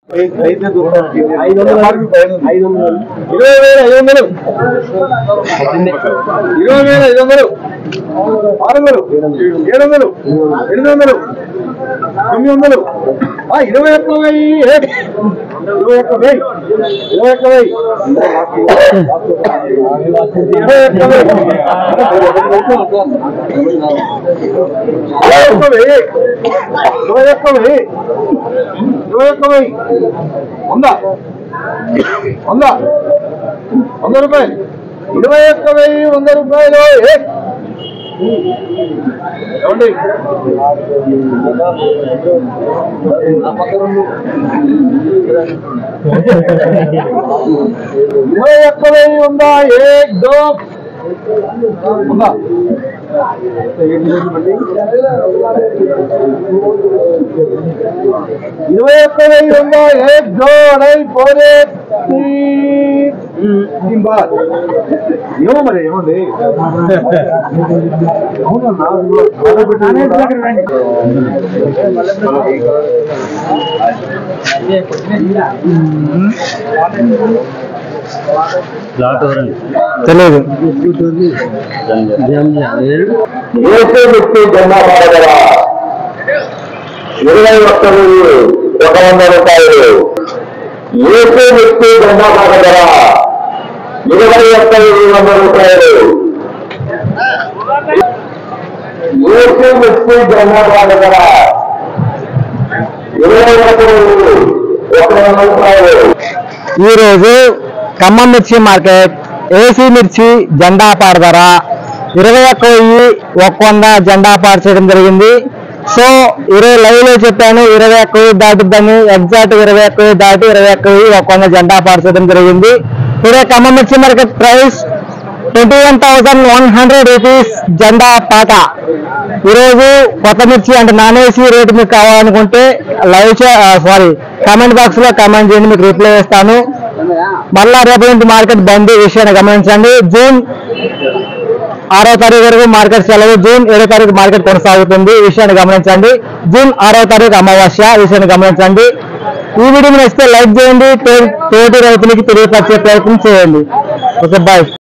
ఐదు వందలు ఐదు వందలు ఇరవై వేల ఐదు వందలు ఇరవై వేల ఐదు వందలు ఆరు వందలు ఏడు వందలు ఎనిమిది వందలు తొమ్మిది వందలు ఆ, ఇరవై ఒక్క వెయ్యి ఏ, ఇరవై ఒక్క వెయ్యి ఇరవై ఒక్క వెయ్యి ఇరవై ఒక్క వెయ్యి ఇరవై ఒక్క వెయ్యి ఇరవై ఒక్క వెయ్యి ఇరవై ఒక్క వెయ్యి వంద వంద వంద రూపాయలు ఇరవై ఒక్క వెయ్యి వంద రూపాయలు ఏ ఏమండి ఇరవై ఒక్క వెయ్యి ఉందా ఏక్ దో ఉందా ఇరవై ఒక్క వెయ్యి ఉందా ఏక్ దో అడై పోరే तीन बार ఏమో మరి ఏమండి అవునన్నా తెలియదు ఏసే వ్యక్తి జన్మపడగల ఇరవై ఒక్క వెయ్యి ఒక వంద రూపాయలు ఏసే వ్యక్తి జన్మపడగల ఇరవై ఒక్క వెయ్యి వంద రూపాయలు ఏసే వ్యక్తి జన్మపడగల ఇరవై ఒక్క వెయ్యి ఒక వంద రూపాయలు ఈ రోజు ఖమ్మం మిర్చి మార్కెట్ ఏసీ మిర్చి జెండా పాడ ధర ఇరవై ఒక్క వెయ్యి ఒక వంద జెండా పాడు చేయడం జరిగింది సో ఇరవై లైవ్ లో చెప్పాను ఇరవై ఒక్క వెయ్యి దాటిద్దని ఎగ్జాక్ట్ ఇరవై ఒక్క వెయ్యి దాటి ఇరవై ఒక్క వెయ్యి ఒక వంద జెండా పాడు చేయడం జరిగింది ఇరవై ఖమ్మం మిర్చి market price twenty one thousand one hundred rupees జెండా పాట ఈరోజు కొత్త మిర్చి అంటే నాన్ ఏసీ రేటు మీకు కావాలనుకుంటే లైవ్ సారీ కామెంట్ బాక్స్ లో కామెంట్ చేయండి మీకు రిప్లై చేస్తాను మళ్ళా రేపు నుంచి మార్కెట్ బంద్ ఈ విషయాన్ని గమనించండి జూన్ ఆరో తారీఖు వరకు మార్కెట్ సెలవు జూన్ ఏడో తారీఖు మార్కెట్ కొనసాగుతుంది ఈ విషయాన్ని గమనించండి జూన్ ఆరో తారీఖు అమావాస్య ఈ విషయాన్ని గమనించండి ఈ వీడియో నచ్చితే లైక్ చేయండి తో- తోటి రైతులకి తెలియపరిచే ప్రయత్నం చేయండి ఓకే బాయ్